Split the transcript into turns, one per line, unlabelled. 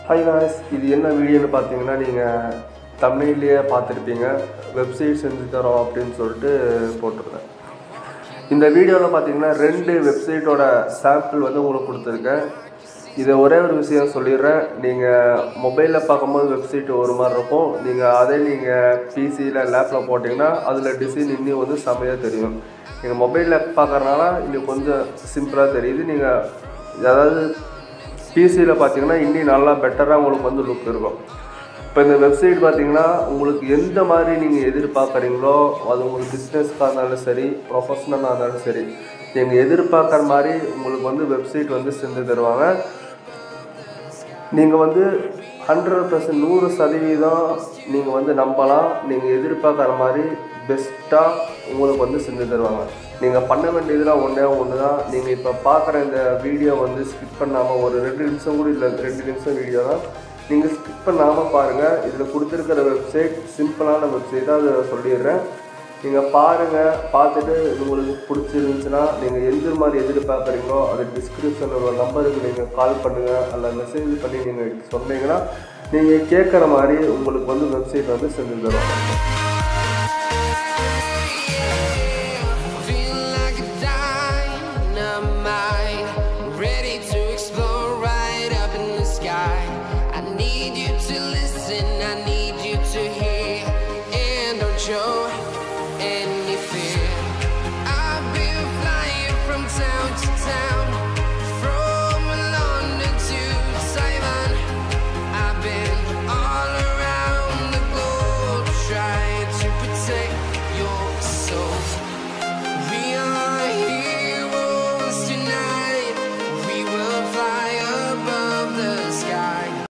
hi guys இது என்ன வீடியோன்னு பார்த்தீங்கன்னா நீங்கள் தமிழ்லேயே பார்த்துருப்பீங்க வெப்சைட் செஞ்சு தரோம் அப்படின்னு சொல்லிட்டு போட்டிருந்தேன் இந்த வீடியோவில் பார்த்தீங்கன்னா ரெண்டு வெப்சைட்டோட சாம்பிள் வந்து உங்களுக்கு கொடுத்துருக்கேன் இதை ஒரே ஒரு விஷயம் சொல்லிடுறேன் நீங்கள் மொபைலில் பார்க்கும்போது வெப்சைட் ஒரு மாதிரி இருக்கும் நீங்கள் அதே நீங்கள் பிசியில் லேப்பில் போட்டிங்கன்னா அதில் டிசைன் இன்னும் வந்து செமையாக தெரியும் நீங்கள் மொபைலில் பார்க்குறனால இன்னும் கொஞ்சம் சிம்பிளாக தெரியுது நீங்கள் அதாவது பிசியில் பார்த்தீங்கன்னா இன்னும் நல்லா பெட்டராக உங்களுக்கு வந்து லுக் இருக்கும் இப்போ இந்த வெப்சைட் பார்த்தீங்கன்னா உங்களுக்கு எந்த மாதிரி நீங்கள் எதிர்பார்க்குறீங்களோ அது உங்களுக்கு பிஸ்னஸ்க்காக இருந்தாலும் சரி ப்ரொஃபஷ்னலாக இருந்தாலும் சரி நீங்கள் எதிர்பார்க்குற மாதிரி உங்களுக்கு வந்து வெப்சைட் வந்து செஞ்சு தருவாங்க நீங்கள் வந்து ஹண்ட்ரட் பர்சன்ட் நூறு சதவீதம் நீங்கள் வந்து நம்பலாம் நீங்கள் எதிர்பார்க்குற மாதிரி பெஸ்ட்டாக உங்களுக்கு வந்து செஞ்சு தருவாங்க நீங்கள் பண்ண வேண்டியதுலாம் ஒன்றே ஒன்று தான் நீங்கள் இப்போ பார்க்குற இந்த வீடியோ வந்து ஸ்கிப் பண்ணாமல் ஒரு ரெண்டு நிமிஷம் கூட இல்லை ரெண்டு நிமிஷம் வீடியோ தான் நீங்கள் ஸ்கிப் பண்ணாமல் பாருங்கள் இதில் கொடுத்துருக்கிற வெப்சைட் சிம்பிளான வெப்சைட் தான் அதை சொல்லிடுறேன் நீங்கள் பாருங்கள் பார்த்துட்டு இது உங்களுக்கு பிடிச்சிருந்துச்சுன்னா நீங்கள் எந்த மாதிரி எதிர்பார்க்குறீங்களோ அது டிஸ்கிரிப்ஷனில் ஒரு நம்பருக்கு நீங்கள் கால் பண்ணுங்கள் அல்ல மெசேஜ் பண்ணி நீங்கள் சொன்னீங்கன்னா நீங்கள் கேட்குற மாதிரி உங்களுக்கு வந்து வெப்சைட் வந்து செஞ்சு தரும்